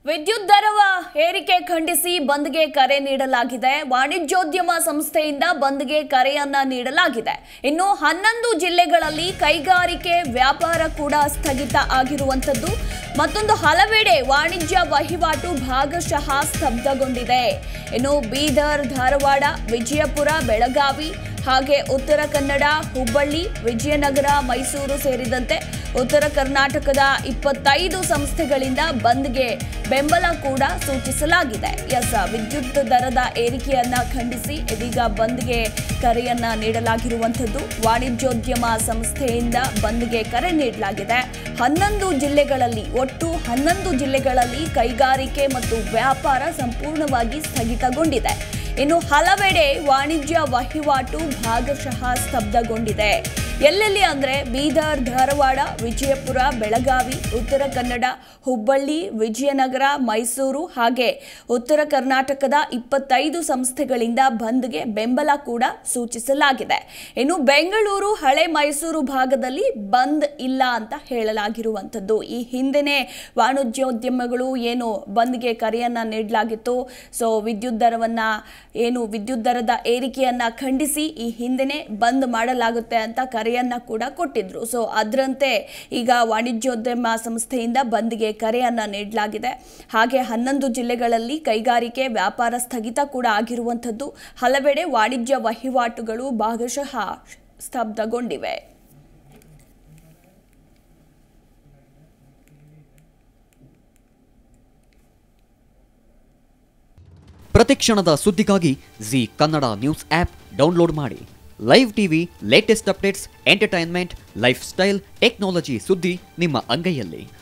ವಿದ್ಯುತ್ ದರವ ಏರಿಕೆ ಖಂಡಿಸಿ ಬಂದ್ಗೆ ಕರೆ ನೀಡಲಾಗಿದೆ ವಾಣಿಜ್ಯೋದ್ಯಮ ಸಂಸ್ಥೆಯಿಂದ ಬಂದ್ಗೆ ಕರೆಯನ್ನ ನೀಡಲಾಗಿದೆ ಇನ್ನು ಹನ್ನೊಂದು ಜಿಲ್ಲೆಗಳಲ್ಲಿ ಕೈಗಾರಿಕೆ ವ್ಯಾಪಾರ ಕೂಡ ಸ್ಥಗಿತ ಆಗಿರುವಂತದ್ದು ಮತ್ತೊಂದು ಹಲವೆಡೆ ವಾಣಿಜ್ಯ ವಹಿವಾಟು ಭಾಗಶಃ ಸ್ತಬ್ಧಗೊಂಡಿದೆ ಇನ್ನು ಬೀದರ್ ಧಾರವಾಡ ವಿಜಯಪುರ ಬೆಳಗಾವಿ ಹಾಗೆ ಉತ್ತರ ಕನ್ನಡ ಹುಬ್ಬಳ್ಳಿ ವಿಜಯನಗರ ಮೈಸೂರು ಸೇರಿದಂತೆ ಉತ್ತರ ಕರ್ನಾಟಕದ ಇಪ್ಪತ್ತೈದು ಸಂಸ್ಥೆಗಳಿಂದ ಬಂದ್ಗೆ ಬೆಂಬಲ ಕೂಡ ಸೂಚಿಸಲಾಗಿದೆ ಎಸ್ ವಿದ್ಯುತ್ ದರದ ಏರಿಕೆಯನ್ನ ಖಂಡಿಸಿ ಇದೀಗ ಬಂದ್ಗೆ ಕರೆಯನ್ನ ನೀಡಲಾಗಿರುವಂಥದ್ದು ವಾಣಿಜ್ಯೋದ್ಯಮ ಸಂಸ್ಥೆಯಿಂದ ಬಂದ್ಗೆ ಕರೆ ನೀಡಲಾಗಿದೆ ಹನ್ನೊಂದು ಜಿಲ್ಲೆಗಳಲ್ಲಿ ಒಟ್ಟು ಹನ್ನೊಂದು ಜಿಲ್ಲೆಗಳಲ್ಲಿ ಕೈಗಾರಿಕೆ ಮತ್ತು ವ್ಯಾಪಾರ ಸಂಪೂರ್ಣವಾಗಿ ಸ್ಥಗಿತಗೊಂಡಿದೆ ಇನ್ನು ಹಲವೆಡೆ ವಾಣಿಜ್ಯ ವಹಿವಾಟು ಭಾಗಶಃ ಸ್ತಬ್ಧಗೊಂಡಿದೆ ಎಲ್ಲೆಲ್ಲಿ ಅಂದ್ರೆ ಬೀದರ್ ಧಾರವಾಡ ವಿಜಯಪುರ ಬೆಳಗಾವಿ ಉತ್ತರ ಕನ್ನಡ ಹುಬ್ಬಳ್ಳಿ ವಿಜಯನಗರ ಮೈಸೂರು ಹಾಗೆ ಉತ್ತರ ಕರ್ನಾಟಕದ ಇಪ್ಪತ್ತೈದು ಸಂಸ್ಥೆಗಳಿಂದ ಬಂದ್ಗೆ ಬೆಂಬಲ ಕೂಡ ಸೂಚಿಸಲಾಗಿದೆ ಇನ್ನು ಬೆಂಗಳೂರು ಹಳೆ ಮೈಸೂರು ಭಾಗದಲ್ಲಿ ಬಂದ್ ಇಲ್ಲ ಅಂತ ಹೇಳಲಾಗಿರುವಂಥದ್ದು ಈ ಹಿಂದೆನೇ ವಾಣಿಜ್ಯೋದ್ಯಮಗಳು ಏನು ಬಂದ್ಗೆ ಕರೆಯನ್ನ ನೀಡಲಾಗಿತ್ತು ಸೊ ವಿದ್ಯುತ್ ದರವನ್ನ ಏನು ವಿದ್ಯುತ್ ದರದ ಏರಿಕೆಯನ್ನ ಖಂಡಿಸಿ ಈ ಹಿಂದೆನೇ ಬಂದ್ ಮಾಡಲಾಗುತ್ತೆ ಅಂತ ಕರೆಯನ್ನ ಕೂಡ ಕೊಟ್ಟಿದ್ರು ಸೊ ಅದರಂತೆ ಈಗ ವಾಣಿಜ್ಯೋದ್ಯಮ ಸಂಸ್ಥೆಯಿಂದ ಬಂದ್ಗೆ ಕರೆಯನ್ನ ನೀಡಲಾಗಿದೆ ಹಾಗೆ ಹನ್ನೊಂದು ಜಿಲ್ಲೆಗಳಲ್ಲಿ ಕೈಗಾರಿಕೆ ವ್ಯಾಪಾರ ಸ್ಥಗಿತ ಕೂಡ ಆಗಿರುವಂಥದ್ದು ಹಲವೆಡೆ ವಾಣಿಜ್ಯ ವಹಿವಾಟುಗಳು ಭಾಗಶಃ ಸ್ತಬ್ಧಗೊಂಡಿವೆ ಪ್ರತಿಕ್ಷಣದ ಸುದ್ದಿಗಾಗಿ Zee Kannada news app download ಮಾಡಿ live TV latest updates entertainment life style technology ಸುದ್ದಿ ನಿಮ್ಮ ಅಂಗೈಯಲ್ಲಿ